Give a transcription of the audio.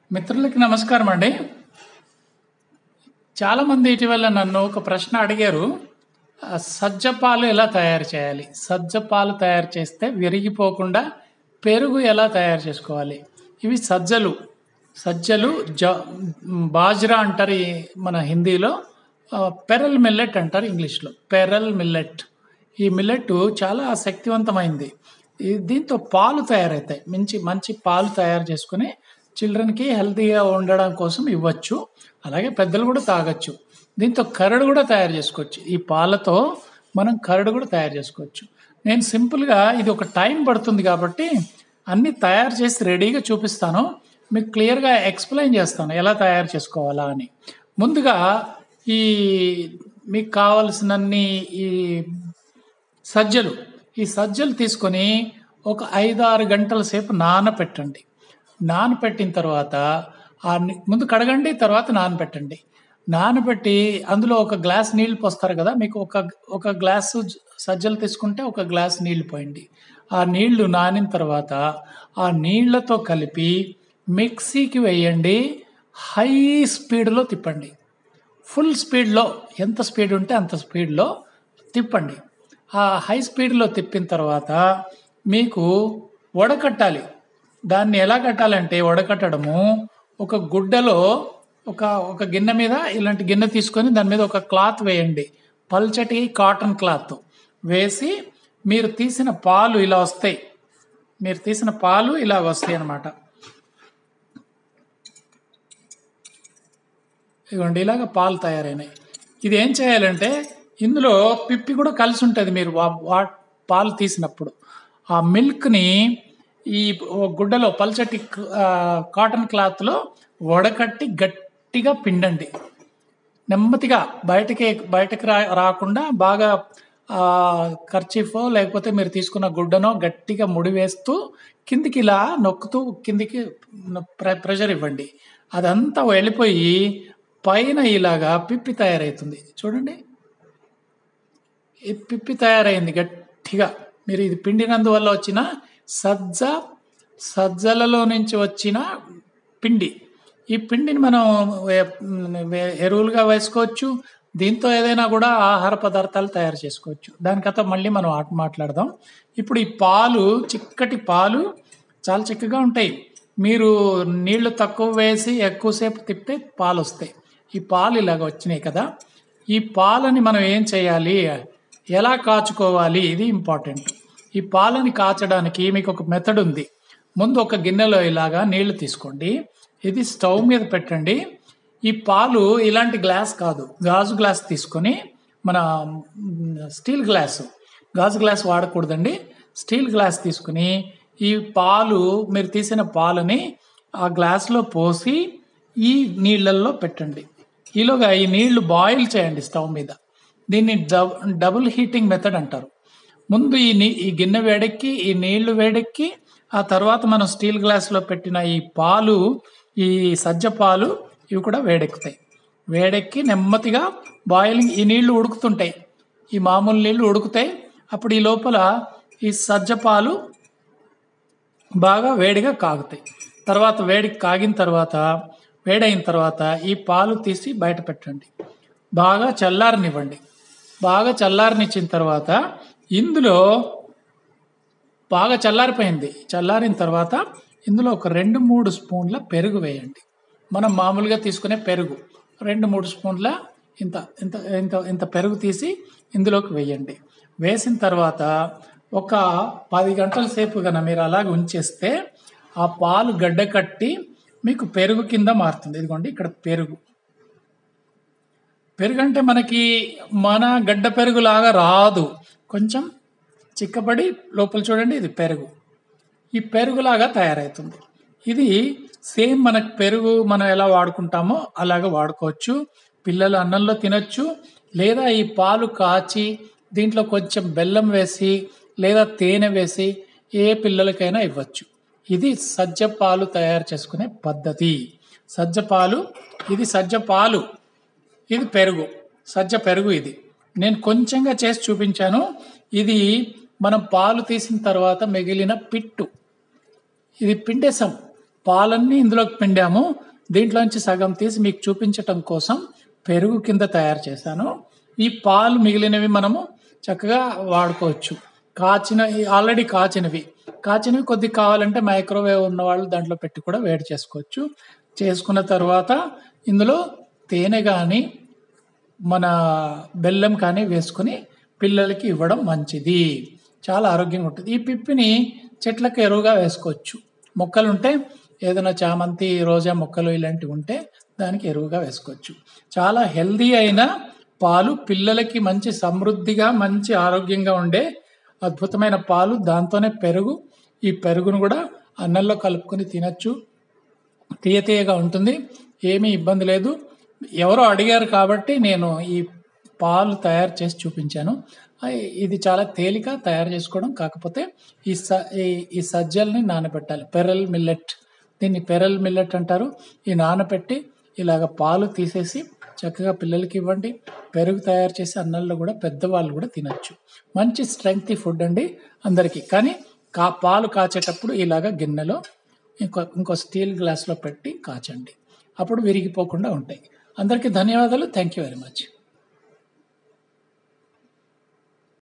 మిత్రులకి నమస్కారం అండి చాలామంది ఇటీవల నన్ను ఒక ప్రశ్న అడిగారు ఆ, సజ్జ పాలు ఎలా తయారు చేయాలి సజ్జ పాలు తయారు చేస్తే విరిగిపోకుండా పెరుగు ఎలా తయారు చేసుకోవాలి ఇవి సజ్జలు సజ్జలు జ బాజ్రా అంటారు ఈ మన హిందీలో ఆ, పెరల్ మిల్లెట్ అంటారు ఇంగ్లీష్లో పెరల్ మిల్లెట్ ఈ మిల్లెట్ చాలా శక్తివంతమైంది ఈ- దీంతో పాలు తయారవుతాయి మంచి మంచి పాలు తయారు చేసుకుని చిల్డ్రన్కి హెల్తీగా ఉండడం కోసం ఇవ్వచ్చు అలాగే పెద్దలు కూడా తాగొచ్చు దీంతో కరడు కూడా తయారు చేసుకోవచ్చు ఈ పాలతో మనం కరడు కూడా తయారు చేసుకోవచ్చు నేను సింపుల్గా ఇది ఒక టైం పడుతుంది కాబట్టి అన్ని తయారు చేసి రెడీగా చూపిస్తాను మీకు క్లియర్గా ఎక్స్ప్లెయిన్ చేస్తాను ఎలా తయారు చేసుకోవాలా అని ముందుగా ఈ మీకు కావలసినన్ని ఈ సజ్జలు ఈ సజ్జలు తీసుకొని ఒక ఐదు ఆరు గంటల సేపు నానపెట్టండి నానపెట్టిన తర్వాత ఆ ని- ముందు కడగండి తర్వాత నానపెట్టండి నానబెట్టి అందులో ఒక గ్లాస్ నీళ్లు పోస్తారు కదా మీకు ఒక ఒక గ్లాసు జ- సజ్జలు తీసుకుంటే ఒక గ్లాస్ నీళ్లు పోయండి ఆ నీళ్లు నానిన తర్వాత ఆ నీళ్లతో కలిపి మిక్సీకి వేయండి హై స్పీడ్లో తిప్పండి ఫుల్ స్పీడ్లో ఎంత స్పీడ్ ఉంటే అంత స్పీడ్లో తిప్పండి ఆ హై స్పీడ్లో తిప్పిన తర్వాత మీకు వడకట్టాలి దాన్ని ఎలా కట్టాలంటే వడకట్టడము ఒక గుడ్డలో ఒక ఒక గిన్నె మీద ఇలాంటి గిన్నె తీసుకొని దాని మీద ఒక క్లాత్ వేయండి పల్చటి కాటన్ క్లాత్ వేసి మీరు తీసిన పాలు ఇలా వస్తాయి మీరు తీసిన పాలు ఇలా వస్తాయి అన్నమాట ఇదిగోండి ఇలాగ పాలు తయారైనాయి ఇది ఏం చేయాలంటే ఇందులో పిప్పి కూడా కలిసి ఉంటుంది మీరు వా- వా- పాలు తీసినప్పుడు ఆ మిల్క్ని ఈ ఓ గుడ్డలో పల్చటి ఆ, కాటన్ క్లాత్లో వడకట్టి గట్టిగా పిండండి నెమ్మదిగా బయటకి బయటకు రా రాకుండా బాగా ఖర్చీఫో లేకపోతే మీరు తీసుకున్న గుడ్డనో గట్టిగా ముడి వేస్తూ కిందికి ఇలా నొక్కుతూ కిందికి ప్ర- ప్రెషర్ ఇవ్వండి అదంతా వెళ్ళిపోయి పైన ఇలాగా పిప్పి తయారవుతుంది చూడండి ఈ పిప్పి తయారైంది గట్టిగా మీరు ఇది పిండినందువల్ల వచ్చిన సజ్జ సజ్జలలో నుంచి వచ్చిన పిండి ఈ పిండిని మనం వే- వే- ఎరువులుగా వేసుకోవచ్చు దీంతో ఏదైనా కూడా ఆహార పదార్థాలు తయారు చేసుకోవచ్చు దానికత మళ్ళీ మనం ఆట మాట్లాడదాం ఇప్పుడు ఈ పాలు చిక్కటి పాలు చాలా చిక్కగా ఉంటాయి మీరు నీళ్లు తక్కువ వేసి ఎక్కువసేపు తిప్పితే పాలు వస్తాయి ఈ పాలు ఇలాగ వచ్చినాయి కదా ఈ పాలని మనం ఏం చేయాలి ఎలా కాచుకోవాలి ఇది ఇంపార్టెంట్ ఈ పాలని కాచడానికి మీకు ఒక మెథడ్ ఉంది ముందు ఒక గిన్నెలో ఇలాగా నీళ్లు తీసుకోండి ఇది స్టవ్ మీద పెట్టండి ఈ పాలు ఇలాంటి గ్లాస్ కాదు గాజు గ్లాస్ తీసుకొని మన మ్, స్టీల్ గ్లాసు గాజు గ్లాస్ వాడకూడదండి స్టీల్ గ్లాస్ తీసుకుని ఈ పాలు మీరు తీసిన పాలని ఆ గ్లాస్లో పోసి ఈ నీళ్ళల్లో పెట్టండి ఈలోగా ఈ నీళ్లు బాయిల్ చేయండి స్టవ్ మీద దీన్ని డబ్ డబుల్ హీటింగ్ మెథడ్ అంటారు ముందు ఈ నీ ఈ గిన్నె వేడెక్కి ఈ నీళ్లు వేడెక్కి ఆ తర్వాత మనం స్టీల్ గ్లాస్లో పెట్టిన ఈ పాలు ఈ సజ్జ పాలు ఇవి కూడా వేడెక్కుతాయి వేడెక్కి నెమ్మదిగా బాయిలింగ్ ఈ నీళ్లు ఉడుకుతుంటాయి ఈ మామూలు నీళ్లు ఉడుకుతాయి అప్పుడు ఈ లోపల ఈ సజ్జ పాలు బాగా వేడిగా కాగుతాయి తర్వాత వేడి కాగిన తర్వాత వేడైన తర్వాత ఈ పాలు తీసి బయట పెట్టండి బాగా చల్లారనివ్వండి బాగా చల్లారనిచ్చిన తర్వాత ఇందులో బాగా చల్లారిపోయింది చల్లారిన తర్వాత ఇందులో ఒక రెండు మూడు స్పూన్ల పెరుగు వేయండి మనం మామూలుగా తీసుకునే పెరుగు రెండు మూడు స్పూన్ల ఇంత ఇంత ఇంత ఇంత పెరుగు తీసి ఇందులోకి వేయండి వేసిన తర్వాత ఒక పది గంటల సేపు కనుక మీరు అలాగ ఉంచేస్తే ఆ పాలు గడ్డ కట్టి మీకు పెరుగు కింద మారుతుంది ఇదిగోండి ఇక్కడ పెరుగు పెరుగు అంటే మనకి మన గడ్డ పెరుగు లాగా రాదు కొంచెం చిక్కబడి లోపల చూడండి ఇది పెరుగు ఈ పెరుగులాగా తయారవుతుంది ఇది సేమ్ మనకు పెరుగు మనం ఎలా వాడుకుంటామో అలాగ వాడుకోవచ్చు పిల్లలు అన్నంలో తినొచ్చు లేదా ఈ పాలు కాచి దీంట్లో కొంచెం బెల్లం వేసి లేదా తేనె వేసి ఏ పిల్లలకైనా ఇవ్వచ్చు ఇది సజ్జ పాలు తయారు చేసుకునే పద్ధతి సజ్జ పాలు ఇది సజ్జ పాలు ఇది పెరుగు సజ్జ పెరుగు ఇది నేను కొంచెంగా చేసి చూపించాను ఇది మనం పాలు తీసిన తర్వాత మిగిలిన పిట్టు ఇది పిండేసాం పాలన్నీ ఇందులోకి పిండాము దీంట్లోంచి సగం తీసి మీకు చూపించటం కోసం పెరుగు కింద తయారు చేశాను ఈ పాలు మిగిలినవి మనము చక్కగా వాడుకోవచ్చు కాచిన ఆల్రెడీ కాచినవి కాచినవి కొద్ది కావాలంటే మైక్రోవేవ్ ఉన్న వాళ్ళు దాంట్లో పెట్టి కూడా వేడి చేసుకోవచ్చు చేసుకున్న తర్వాత ఇందులో తేనె కానీ మన బెల్లం కానీ వేసుకుని పిల్లలకి ఇవ్వడం మంచిది చాలా ఆరోగ్యంగా ఉంటుంది ఈ పిప్పిని చెట్లకు ఎరువుగా వేసుకోవచ్చు మొక్కలు ఉంటే ఏదైనా చామంతి రోజా మొక్కలు ఇలాంటివి ఉంటే దానికి ఎరువుగా వేసుకోవచ్చు చాలా హెల్దీ అయిన పాలు పిల్లలకి మంచి సమృద్ధిగా మంచి ఆరోగ్యంగా ఉండే అద్భుతమైన పాలు దాంతోనే పెరుగు ఈ పెరుగును కూడా అన్నంలో కలుపుకొని తినచ్చు తీయ తీయగా ఉంటుంది ఏమీ ఇబ్బంది లేదు ఎవరో అడిగారు కాబట్టి నేను ఈ పాలు తయారు చేసి చూపించాను ఆ, ఇది చాలా తేలిక తయారు చేసుకోవడం కాకపోతే ఈ స ఈ- ఈ సజ్జల్ని నానబెట్టాలి పెరల్ మిల్లెట్ దీన్ని పెరల్ మిల్లెట్ అంటారు ఈ నానబెట్టి ఇలాగ పాలు తీసేసి చక్కగా పిల్లలకి ఇవ్వండి పెరుగు తయారు చేసి అన్నంలో కూడా పెద్దవాళ్ళు కూడా తినచ్చు మంచి స్ట్రెంగ్త్ ఫుడ్ అండి అందరికీ కానీ కా పాలు కాచేటప్పుడు ఇలాగ గిన్నెలో ఇంకో ఇంకో స్టీల్ గ్లాస్లో పెట్టి కాచండి అప్పుడు విరిగిపోకుండా ఉంటాయి అందరికీ ధన్యవాదాలు థ్యాంక్ యూ వెరీ మచ్